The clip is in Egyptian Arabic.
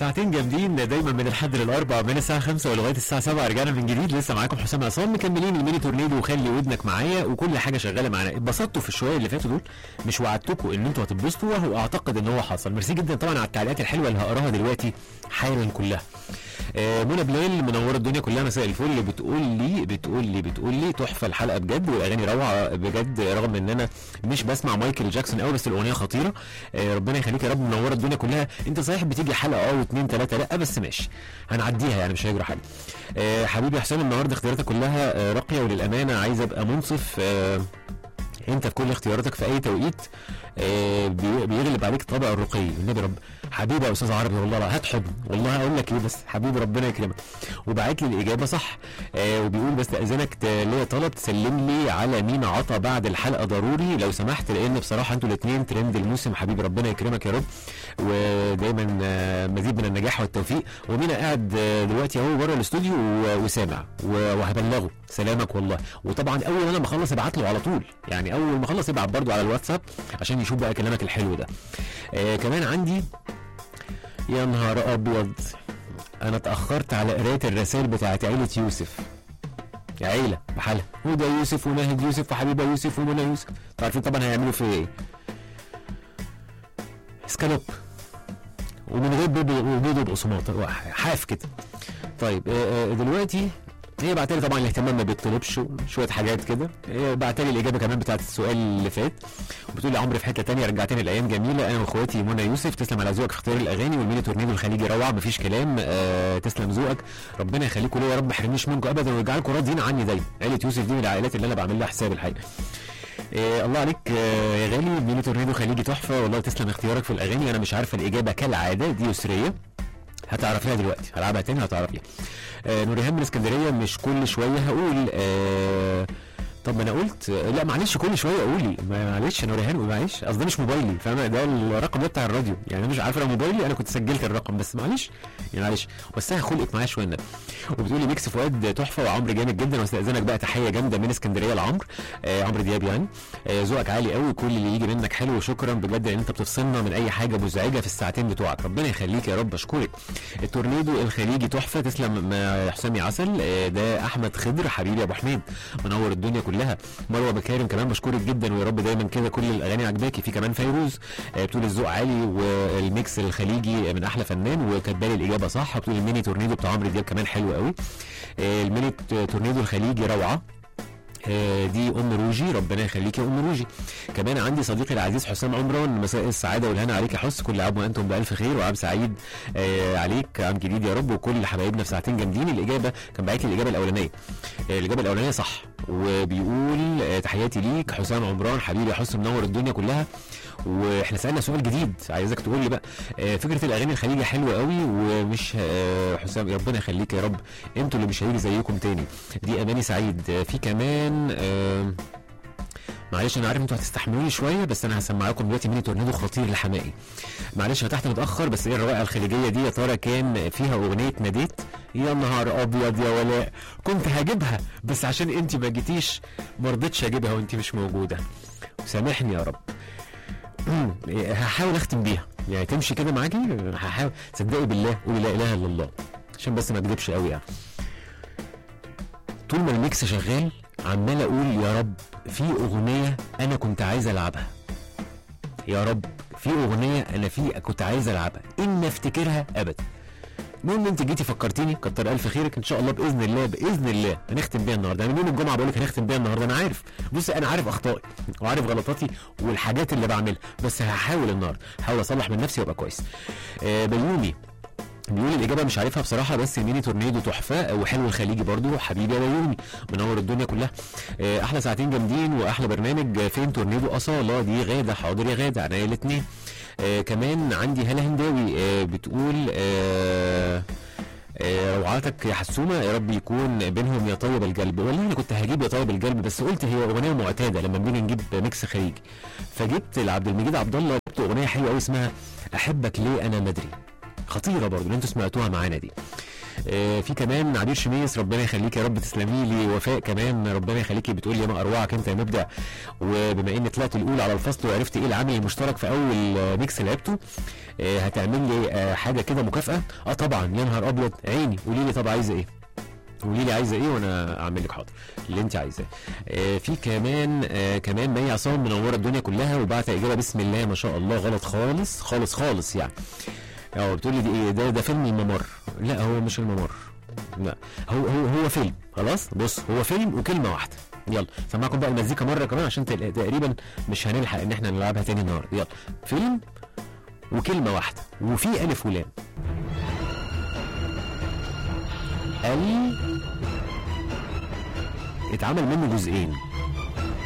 ساعتين جامدين دايما من الحد للاربع من الساعه 5 ولغايه الساعه 7 رجعنا من جديد لسه معاكم حسام عصام مكملين الميني تورنيدو وخلي ودنك معايا وكل حاجه شغاله معانا اتبسطتوا في الشويه اللي فاتوا دول مش وعدتكم ان انتوا هتتبسطوا وهو اعتقد ان هو حصل ميرسي جدا طبعا على التعليقات الحلوه اللي هقراها دلوقتي حالا كلها آه، منى بلال منوره الدنيا كلها مساء الفل بتقول لي بتقول لي بتقول لي تحفه الحلقه بجد والاغاني روعه بجد رغم ان انا مش بسمع مايكل جاكسون قوي بس الاغنيه خطيره آه، ربنا يخليك يا رب منوره الدنيا كلها انت صحيح بتيجي حلقه اه واثنين ثلاثه لا بس ماشي هنعديها يعني مش هيجرى حاجه آه، حبيبي حسام النهارده اختياراتك كلها آه، راقيه وللامانه عايز ابقى منصف آه، انت في كل اختياراتك في اي توقيت آه، بي- بيغلب عليك طابع الرقي النبي رب حبيبي يا استاذ عربي والله لا هات حضن والله اقول لك ايه بس حبيبي ربنا يكرمك وبعت لي الاجابه صح آه وبيقول بستاذنك ت- ليا طلب تسلم لي على مين عطى بعد الحلقه ضروري لو سمحت لان بصراحه انتوا الاثنين ترند الموسم حبيبي ربنا يكرمك يا رب ودايما آه، مزيد من النجاح والتوفيق ومينا قاعد آه، دلوقتي اهو بره الاستوديو و- وسامع و- وهبلغه سلامك والله وطبعا اول انا ما اخلص ابعت له على طول يعني اول ما اخلص ابعت برضه على الواتساب عشان يشوف بقى كلامك الحلو ده آه كمان عندي يا نهار ابيض انا اتاخرت على قرايه الرسائل بتاعت عيله يوسف يا عيله بحالها هدى يوسف وناهد يوسف وحبيبه يوسف ومنى يوسف انتوا عارفين طبعا هيعملوا فيا ايه سكالوب ومن غير بيض وبيض وبقسماط حاف كده طيب آه، آه، دلوقتي هي بعتلي طبعا الاهتمام ما بيطلبش شويه حاجات كده هي بعتلي الاجابه كمان بتاعت السؤال اللي فات وبتقول لي عمرو في حته تانية رجعتني لايام جميله انا واخواتي منى يوسف تسلم على ذوقك في اختيار الاغاني والميني تورنيدو الخليجي روعه مفيش كلام آه تسلم ذوقك ربنا يخليكم ليا يا رب ما يحرمنيش منكم ابدا ويجعلكم راضيين عني دايما عيله يوسف دي من العائلات اللي انا بعمل لها حساب الحقيقه إيه الله عليك آه، يا غالي ميني تورنيدو خليجي تحفه والله تسلم اختيارك في الاغاني انا مش عارفه الاجابه كالعاده دي يسريه هتعرفيها دلوقتي هلعبها تاني هتعرفيها آه نوريهان من اسكندريه مش كل شويه هقول آه طب ما انا قلت آه، لا معلش كل شويه قولي ما- معلش نوريهان معلش اصل ده مش موبايلي فاهمه ده الرقم ده بتاع الراديو يعني انا مش عارفه لو موبايلي انا كنت سجلت الرقم بس معلش يعني معلش بس انا خلقت معايا شويه النبي وبتقولي ميكس فؤاد تحفه وعمرو جامد جدا واستاذنك بقى تحيه جامده من اسكندريه لعمرو آه عمرو دياب يعني آه ذوقك عالي قوي كل اللي يجي منك حلو وشكرا بجد ان انت بتفصلنا من اي حاجه مزعجه في الساعتين بتوعك ربنا يخليك يا رب اشكرك التورنيدو الخليجي تحفه تسلم ما- حسامي عسل آه ده احمد خضر حبيبي يا ابو حميد منور الدنيا كلها مروه بكارم كمان بشكرك جدا ويا رب دايما كده كل الاغاني عجباكي في كمان فيروز آه بتقول الذوق عالي والميكس الخليجي من احلى فنان وكاتبه لي الاجابه صح بتقول الميني تورنيدو بتاع عمرو دياب كمان حلو قوي آه الميني تورنيدو الخليجي روعه آه، دي ام روجي ربنا يخليك يا ام روجي كمان عندي صديقي العزيز حسام عمران مساء السعاده والهنا عليك يا حس كل عام وانتم بالف خير وعام سعيد آه عليك عام جديد يا رب وكل حبايبنا في ساعتين جامدين الاجابه كان باعت لي الاجابه الاولانيه آه الاجابه الاولانيه صح وبيقول آه تحياتي ليك حسام عمران حبيبي يا حس منور الدنيا كلها واحنا سالنا سؤال جديد عايزك تقول لي بقى آه فكره الاغاني الخليجي حلوه قوي ومش آه حسام ربنا يخليك يا رب انتوا اللي مش هيجي زيكم تاني دي اماني سعيد آه في كمان آه معلش انا عارف انتوا هتستحملوني شويه بس انا هسمعكم دلوقتي ميني تورنيدو خطير لحمائي معلش انا تحت متاخر بس ايه الروائع الخليجيه دي يا ترى كان فيها اغنيه ناديت يا نهار ابيض يا ولاء كنت هجيبها بس عشان انت ما جيتيش ما رضيتش اجيبها وانت مش موجوده سامحني يا رب هحاول اختم بيها يعني تمشي كده معاكي هحاول صدقي بالله قولي لا اله الا الله عشان بس ما اكذبش قوي يعني طول ما الميكس شغال عمال اقول يا رب في اغنيه انا كنت عايز العبها يا رب في اغنيه انا في كنت عايز العبها ان افتكرها ابدا المهم انت جيتي فكرتيني كتر الف خيرك ان شاء الله باذن الله باذن الله هنختم بيها النهارده يعني من يوم الجمعه بقول لك هنختم بيها النهارده انا عارف بص انا عارف اخطائي وعارف غلطاتي والحاجات اللي بعملها بس هحاول النهارده هحاول اصلح من نفسي وابقى كويس آه بيومي بيقول الاجابه مش عارفها بصراحه بس ميني تورنيدو تحفه وحلو الخليجي برضو حبيبي يا بيومي منور الدنيا كلها آه، احلى ساعتين جامدين واحلى برنامج آه، فين تورنيدو اصاله دي غاده حاضر يا غاده عينيا الاثنين آه كمان عندي هلا هنداوي آه بتقول آه آه، روعاتك يا حسومه يا رب يكون بينهم يا طيب القلب والله انا كنت هجيب يا طيب القلب بس قلت هي اغنيه معتاده لما بنيجي نجيب ميكس خليجي فجبت لعبد المجيد عبد الله جبت اغنيه حلوه قوي اسمها احبك ليه انا مدري خطيره برضه اللي انتوا سمعتوها معانا دي آه في كمان عبير شميس ربنا يخليك يا رب تسلمي لي وفاء كمان ربنا يخليكي بتقول لي ما اروعك انت يا مبدع وبما ان طلعت الاولى على الفصل وعرفت ايه العامل المشترك في اول آه، ميكس لعبته آه هتعمل لي آه حاجه كده مكافاه اه طبعا يا نهار ابيض عيني قولي لي طب عايزه ايه قولي لي عايزه ايه وانا اعمل لك حاضر اللي انت عايزاه آه في كمان آه كمان مي عصام منوره الدنيا كلها وبعت اجابه بسم الله ما شاء الله غلط خالص خالص خالص يعني اه بتقول لي دي ايه ده ده فيلم الممر لا هو مش الممر لا هو هو هو فيلم خلاص بص هو فيلم وكلمه واحده يلا سمعكم بقى المزيكا مره كمان عشان تل- تقريبا مش هنلحق ان احنا نلعبها تاني النهارده يلا فيلم وكلمه واحده وفي الف ولام ال اتعمل منه جزئين